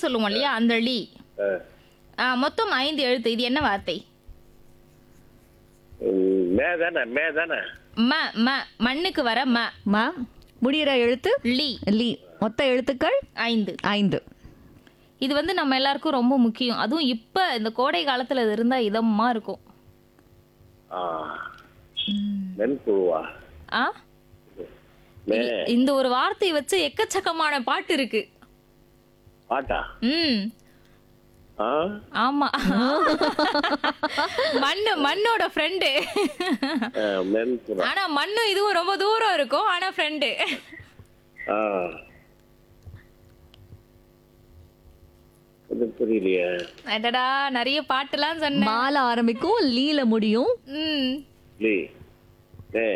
சொல்லுவோம் இல்லையா அந்த லீ ஆ. ஆ, மொத்தம் ஐந்து எழுத்து இது என்ன வார்த்தை ம், மே தானே மே தானே ம ம மண்ணுக்கு வர ம மா முடிகிற எழுத்து லீ லீ மொத்த எழுத்துக்கள் ஐந்து ஐந்து இது வந்து நம்ம எல்லாருக்கும் ரொம்ப முக்கியம் அதுவும் இப்ப இந்த கோடை காலத்துல இது இருந்தா இதமா இருக்கும் ஆ மென்புழுவா ஆ மே இந்த ஒரு வார்த்தையை வச்சு எக்கச்சக்கமான பாட்டு இருக்கு பாட்டா ம் ஆ ஆமா மண்ணு மண்ணோட ஃப்ரெண்டு ஆ, மென்புறா ஆனா மண்ணு இதுவும் ரொம்ப தூரம் இருக்கும் ஆனா ஃப்ரெண்டு ஆ இது புரியலையே அடடா நிறைய பாட்டுலாம் சொன்னேன் மால ஆரம்பிக்கும் லீல முடியும் ம் லீ மே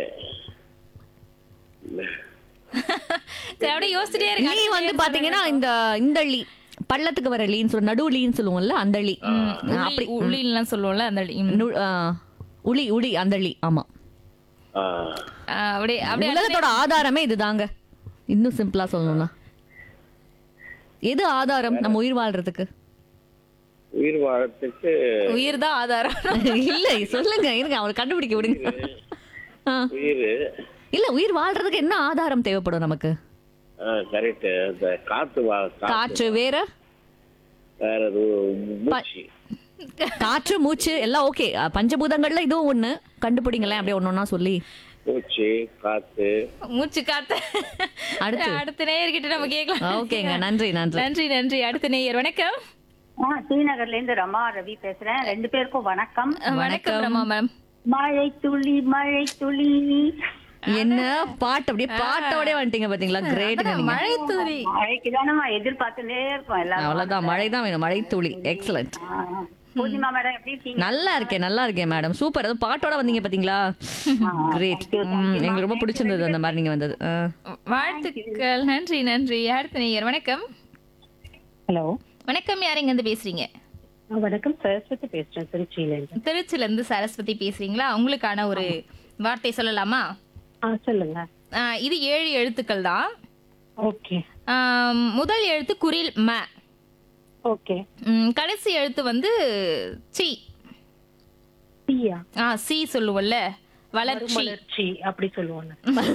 மே. சரி அப்படியே யோசிச்சுட்டே லீ இருக்கு வந்து பாத்தீங்கன்னா இந்த இந்த லீ பள்ளத்துக்கு வர லீன்னு சொல்லுவோம் நடு லீன்னு சொல்லுவோம்ல அந்த லீ அப்படி உள்ளிலாம் சொல்லுவோம்ல அந்த அடி. ம். நு- ஆ, உளி உளி அந்த லீ ஆமா ஆ ஆ, அப்படியே அப்படியே உலகத்தோட ஆதாரமே இதுதாங்க இன்னும் சிம்பிளா சொல்லணும்னா எது ஆதாரம் நம்ம உயிர் வாழ்றதுக்கு உயிர் வாழத்துக்கு உயிர் தான் ஆதாரம் இல்ல சொல்லுங்க இருங்க அவர் கண்டுபிடிக்க விடுங்க ஆ. உயிர் இல்ல உயிர் வாழ்றதுக்கு என்ன ஆதாரம் தேவைப்படும் நமக்கு கரெக்ட் இந்த காத்து வா கா- காற்று வேற வேற எது மூச்சு காற்று மூச்சு எல்லாம் ஓகே பஞ்சபூதங்கள்ல இதுவும் ஒண்ணு கண்டுபிடிங்களேன் அப்படியே ஒன்னொன்னா சொல்லி மூச்சு காத்து மூச்சு காத்த அடுத்து? அடுத்த நேயர்கிட்ட நம்ம கேட்கலாம் ஓகேங்க நன்றி நன்றி நன்றி நன்றி அடுத்த நேயர் வணக்கம் ஆ டி நகர்ல இருந்து ரமா ரவி பேசுறேன் ரெண்டு பேருக்கும் வணக்கம் வணக்கம் ரமா மேம் மழை துளி மழை துளி என்ன பாட்டு அப்படியே பாட்டோடய வந்துட்டீங்க பாத்தீங்களா கிரேட் மழை தூரி மழைக்கு தானே எதிர்பார்த்துட்டே இருக்கோம் எல்லாரும் அவ்வளவுதான் மழை தான் வேணும் மழை துளி எக்ஸலண்ட் ஆ, பூர்ணிமா மேடம் எப்படி இருக்கீங்க நல்லா இருக்கேன் நல்லா இருக்கேன் மேடம் சூப்பர் அதுவும் பாட்டோட வந்தீங்க பாத்தீங்களா கிரேட் எங்களுக்கு ரொம்ப பிடிச்சிருந்தது அந்த மாதிரி நீங்க வந்தது ஆ. வாழ்த்துக்கள் நன்றி நன்றி அடுத்த நேயர் வணக்கம் ஹலோ வணக்கம் யார் இங்க இருந்து பேசுறீங்க வணக்கம் சரஸ்வதி பேசுறேன் திருச்சியில இருந்து திருச்சில இருந்து சரஸ்வதி பேசுறீங்களா உங்களுக்கான ஒரு வார்த்தை சொல்லலாமா ஆ சொல்லுங்க ஆ, இது ஏழு எழுத்துக்கள் தான் ஓகே ஆம், முதல் எழுத்து குரில் ம ஓகே ம், கடைசி எழுத்து வந்து சி பியா ஆ சி சொல்லுவோம்ல வளர்ச்சி மலர்ச்சி அப்படி சொல்லுவாங்க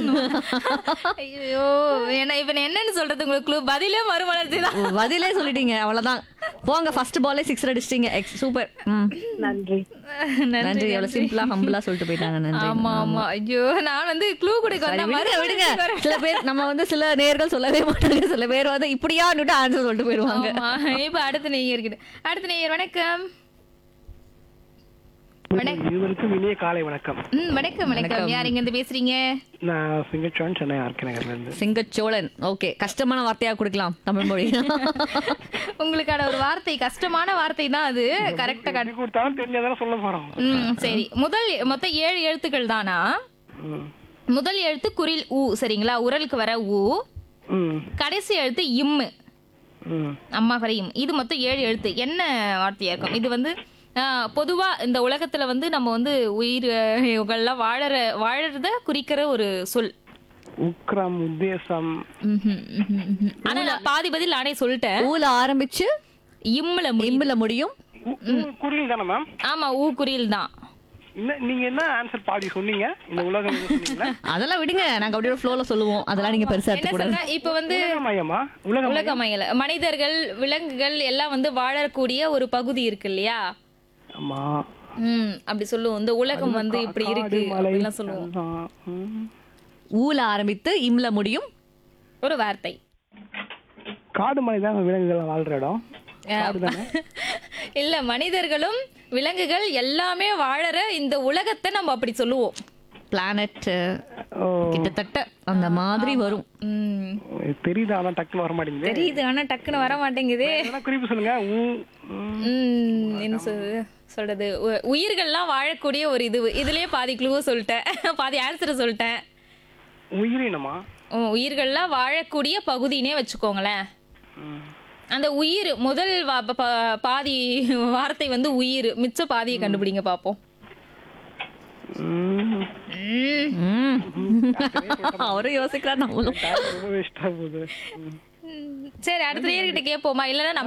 ஐயோ என்ன இவன் என்னன்னு சொல்றது உங்களுக்கு clue? பதிலே மறுமலர்ச்சி தான் பதிலே சொல்லிட்டீங்க அவ்வளவுதான் போங்க ஃபர்ஸ்ட் பாலே சிக்ஸ் அடிச்சிட்டீங்க சூப்பர் ம் நன்றி நன்றி எவ்வளவு சிம்பிளா ஹம்பிளா சொல்லிட்டு போயிட்டாங்க நன்றி ஆமா ஆமா ஐயோ நான் வந்து க்ளூ கொடுக்க சரி, வந்த விடுங்க விடுங்க மறுமலர்ச்சி சில பேர் நம்ம வந்து சில நேர்கள் சொல்லவே மாட்டாங்க சில பேர் வந்து இப்படியான்னுட்டு ஆன்சர் சொல்லிட்டு போயிருவாங்க ஆமா இப்ப அடுத்த நேயர் கிட்ட அடுத்த நேயர் வணக்கம் வணக்கம் இருவருக்கும் இனிய காலை வணக்கம் ம் வணக்கம் வணக்கம் யார் இங்க இருந்து பேசுறீங்க நான் சிங்கச்சோன் சென்னை ஆர்கே நகர்ல இருந்து சிங்கச்சோழன் ஓகே கஷ்டமான வார்த்தையா கொடுக்கலாம் தமிழ் மொழி உங்களுக்கான ஒரு வார்த்தை கஷ்டமான வார்த்தை தான் அது கரெக்டா சொல்லி கொடுத்தாலும் தெரிஞ்சதான சொல்ல போறோம் ம் சரி முதல் மொத்தம் ஏழு எழுத்துக்கள் தானா ம். முதல் எழுத்து குரில் ஊ சரிங்களா உரலுக்கு வர ஊ ம் கடைசி எழுத்து இம்மு ம் அம்மா வரையும் இது மொத்தம் ஏழு எழுத்து என்ன வார்த்தையா இருக்கும் இது வந்து ஆஹ், பொதுவா இந்த உலகத்துல வந்து நம்ம வந்து உயிர்கள்லாம் வாழற வாழறத குறிக்கிற ஒரு சொல் உக்ரம் உத்தேசம் ம்ஹும், ம்ஹும், ம்ஹும். ஆனா நான் பாதி பதில் நானே சொல்லிட்டேன் ஊல ஆரம்பிச்சு இம்முல முடியுது. இம்புல முடியும் உ- உ- குறியில் தானே மேம் ஆமா ஊ குறியில் தான் என்ன நீங்க என்ன ஆன்சர் பாடி சொன்னீங்க இந்த உலகம் எது சொன்னீங்களா அதெல்லாம் விடுங்க நாங்க அப்படியே ஃப்ளோல சொல்லுவோம் அதெல்லாம் நீங்க பெருசா என்ன எடுத்து கூடாது சொல்றேன் இப்ப வந்து உலக மையமா உலகம் உலக மயில மனிதர்கள் விலங்குகள் எல்லாம் வந்து வாழக்கூடிய ஒரு பகுதி இருக்கு இல்லையா ஆமா ம் அப்படி சொல்லுவோம் இந்த உலகம் வந்து இப்படி இருக்கு காடு, மலை, அப்படிலாம் சொல்லுவோம் அதுதான். ம். ஊல ஆரம்பித்து இம்ல முடியும் ஒரு வார்த்தை காடு மலை தான் விலங்குகள் வாழ்ற இடம் இல்ல மனிதர்களும் விலங்குகள் எல்லாமே வாழற இந்த உலகத்தை நம்ம அப்படி சொல்லுவோம் பிளானட் ஓ கிட்டத்தட்ட அந்த மாதிரி வரும் ம் தெரியுது ஆனா டக்குன்னு வர மாட்டேங்குது தெரியுது ஆனா டக்குன்னு வர மாட்டேங்குது என்ன குறிப்பு சொல்லுங்க ஊ ம். ம், என்ன சொல்றது சொல்றது உ- உயிர்கள்லாம் வாழக்கூடிய ஒரு இது இதுலயே பாதி க்ளூவை சொல்லிட்டேன் பாதி ஆன்சரை சொல்லிட்டேன் உயிரினமா உம், உயிர்கள்லாம் வாழக்கூடிய பகுதினே வச்சுக்கோங்களேன் ம். அந்த உயிர் முதல் வா- ப- ப- பாதி வார்த்தை வந்து உயிர் மிச்ச பாதியை கண்டுபிடிங்க பாப்போம் ம். ம், ம். அவரும் யோசிக்கிறார் நம்மளும் ரொம்ப வேஸ்டா போகுது ம். சரி அடுத்த நேர்கிட்ட கேட்போமா இல்லைன்னா நம்ம